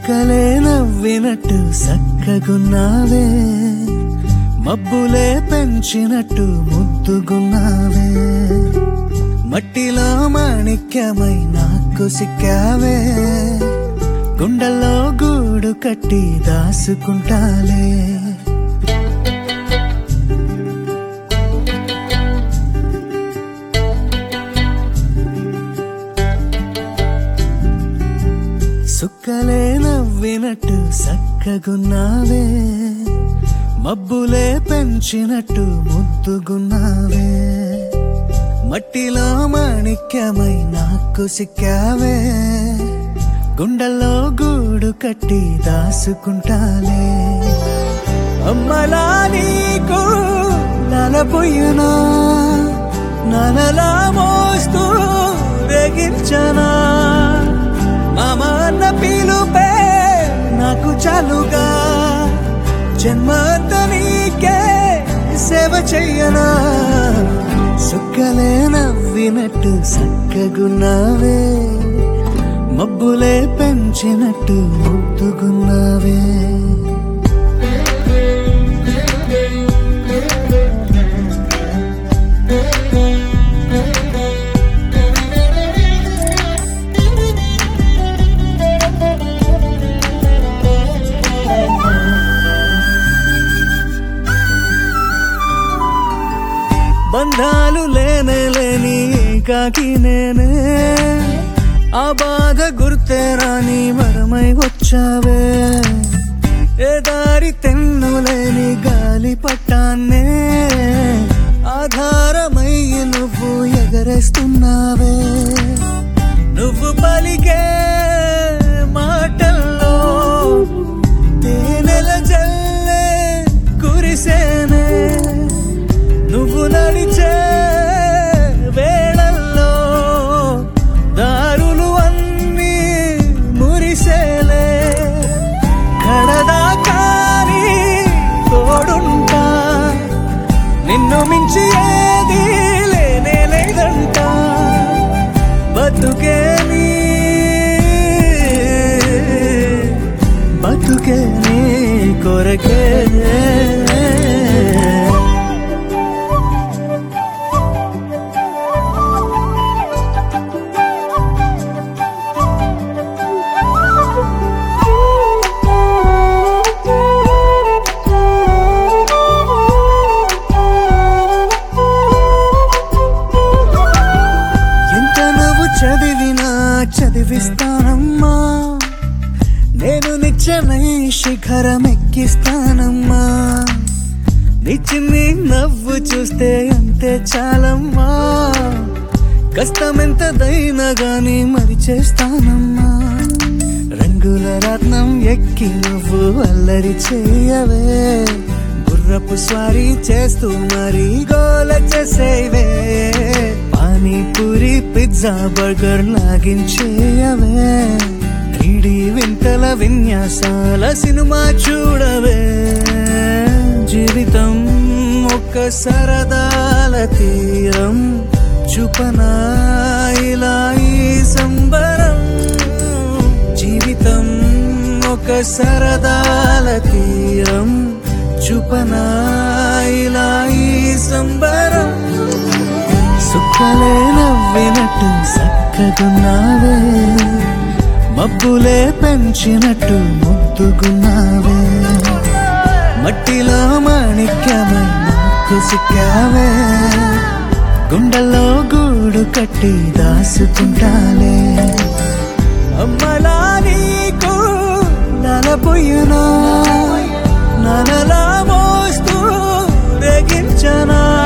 సుక్కలే నవ్వినట్టు సక్కగున్నావే మబ్బులే పెంచినట్టు ముద్దుగున్నావే మట్టిలో మాణిక్యమై నాకు సిక్కావే గుండెల్లో గూడు కట్టి దాసుకుంటాలే సుక్కలే నవ్వినట్టు సక్కగున్నావే మబ్బులే పెంచినట్టు ముద్దుగున్నావే మట్టిలో మాణిక్యమై నాకు సిక్కావే గుండెల్లో గూడు కట్టి దాసుకుంటాలే అమ్మలా నీకు నలపోయినా ననలా మోస్తూ రేగించనా మామ అన్న పిలుపే నాకు చాలుగా జన్మంత నీకే సేవ చెయ్యనా సుక్కలే నవ్వినట్టు సక్కగున్నావే మబ్బులే పెంచినట్టు ముద్దుగున్నావే బంధాలు లేనే లేని ఏకాకి నేనే ఆ బాధ గుర్తే రాని వరమై వచ్చావే ఏ దారి తెన్ను లేని గాలి పట్టాన్నే ఆధారమై నువ్వు ఎగరేస్తున్నావే నువ్వు పలికే మాటల్లో తేనెల జల్లే కురిసేనే నువ్వు నడిచే వేళల్లో దారులు అన్నీ మురిసేలే కడదాకాని తోడుంటా నిన్ను మించి ఏది లేనే లేదంట బతుకే నీ బతుకే నీ కొరకే ఎంత నువ్వు చదివినా చదివిస్తానమ్మా నేను నిచ్చనై శిఖరం ఎక్కిస్తానమ్మా నిచ్చిని నవ్వు చూస్తే అంతే చాలమ్మా కష్టమెంతదైనా గాని మరి చేస్తానమ్మా రంగుల రత్నం ఎక్కి నువ్వు అల్లరి చేయవే గుర్రపు స్వారీ చేస్తూ మరి గోల చేసేవే పానీపూరి పిజ్జా బర్గర్ లాగించేయవే త్రీడి వింతల విన్యాసాల సినిమా చూడవే జీవితం ఒక్క సరదాల తీరం చూపనా ఇలా ఈ సంబరం జీవితం ఒక సరదాల తీరం చూపనా ఇలా ఈ సంబరం సుక్కలే నవ్వినట్టు సక్కగున్నావే మబ్బులే పెంచినట్టు ముద్దుగున్నావే మట్టిలో మాణిక్యమై నాకు సిక్కావే గుండెల్లో గూడు కట్టి దాసుకుంటాలే అమ్మలా నీకు నలపోయినా ననలా మోస్తూ రేగించనా